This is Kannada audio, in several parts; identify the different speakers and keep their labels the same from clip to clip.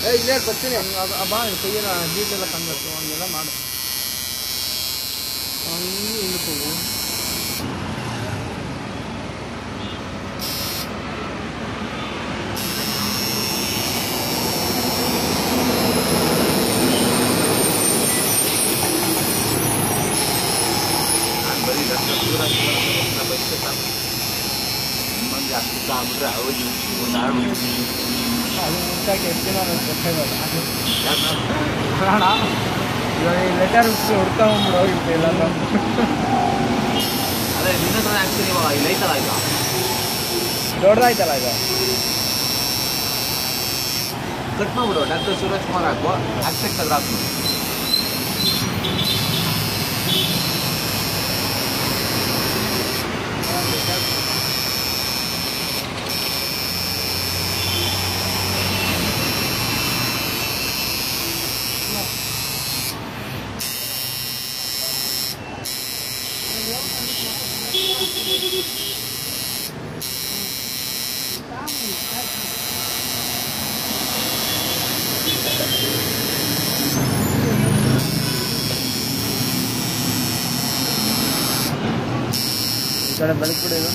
Speaker 1: ಏ ಇಲ್ಲೇ ಬರ್ತೀನಿ
Speaker 2: ಅದು ಬಾ ಕೈಯೆಲ್ಲ ನೀರೆಲ್ಲ ಕಂಡತ್ತು ಹಂಗೆಲ್ಲ ಮಾಡು ಹಂಗೆ ಹಿಂದಕ್ಕೆ ಹೋಗು
Speaker 1: ನಾನು ಬರೀ ಡಾಕ್ಟರ್ ಶಿವರಾಜ್ ಕುಮಾರ್ ಬೈಕ್ ಸಾಕು ಮಂದಿ ಅಷ್ಟು ಆಗ್ಬಿಟ್ರೆ ಅವ್ರಿಗೆ ಒಂದು ಆಡು
Speaker 2: ಅದು ಮುಂಚಾಕೆ ಎಷ್ಟು ದಿನ ನನಗೆ ಗೊತ್ತಾಗಲ್ಲ
Speaker 1: ಯಾಕೆ
Speaker 2: ಪ್ರಾಣ ಇವಾಗ ಈ ಲೆಟರ್ ಹುಡ್ಕೊಂಬಿಡು ಹೋಗಿತ್ತು ಇಲ್ಲ
Speaker 1: ಅದೇ ನಿನ್ನ ಹತ್ರ ಹಾಕ್ತೀನಿ ಇವಾಗ ಇಲ್ಲಿ ಐತಲ್ಲ ಈಗ
Speaker 2: ದೊಡ್ಡದಾಯ್ತಲ್ಲ ಇದು
Speaker 1: ಕಟ್ ಮಾಡ್ಬಿಡು ಡಾಕ್ಟರ್ ಶಿವರಾಜ್ ಕುಮಾರ್ ಹಾಕು ಆಕ್ಸೆಕ್ಟ್ ಅದ್ರ ಹಾಕು
Speaker 2: ಈ ಕಡೆ ಬೆಳಕು ಇದು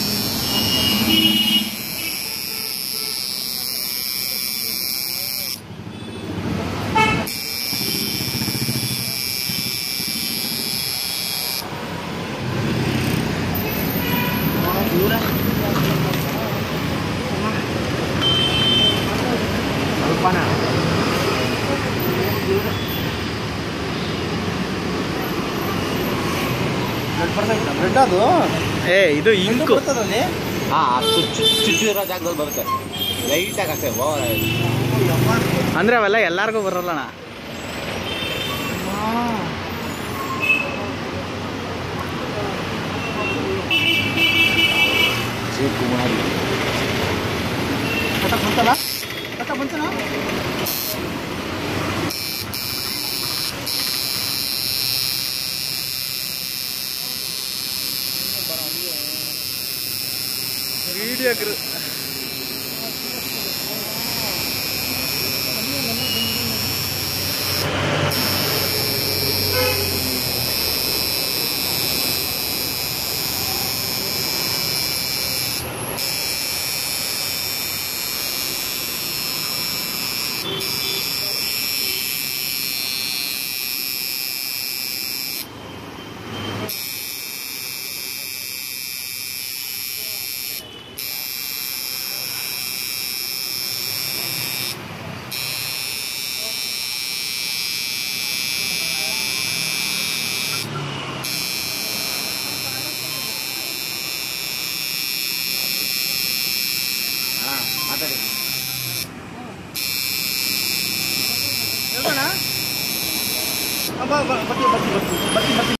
Speaker 1: ಸ್ವಲ್ಪನಾ
Speaker 2: ಬ್ರೆಡ್ ಅದು ಏ ಇದು ಇಂಕು ಬರ್ತದಲ್ಲಿ
Speaker 1: ಹಾಂ ಅಷ್ಟು ಚುಚ್ಚಿರೋ ಜಾಗದಲ್ಲಿ ಬರುತ್ತೆ ಲೈಟಾಗಿ ಅಷ್ಟೇ ಓ
Speaker 2: ಅಂದ್ರೆ ಅವೆಲ್ಲ ಎಲ್ಲಾರ್ಗೂ ಬರಲ್ಲಣ್ಣ
Speaker 1: ಶಿವಕುಮಾರ್
Speaker 2: ಕಟ್ಟ ಬಂತಲ್ಲ ಕಟ್ಟ ಬಂತಲ್ಲ ವಿಡಿಯೋ
Speaker 1: ಹಾಂ ಮಾತಾಡಿ
Speaker 2: ಹೇಳ್ಬೇಡ ಬತ್ತಿ ಬತ್ತಿ ಬತ್ತಿ ಬತ್ತಿ ಬತ್ತಿ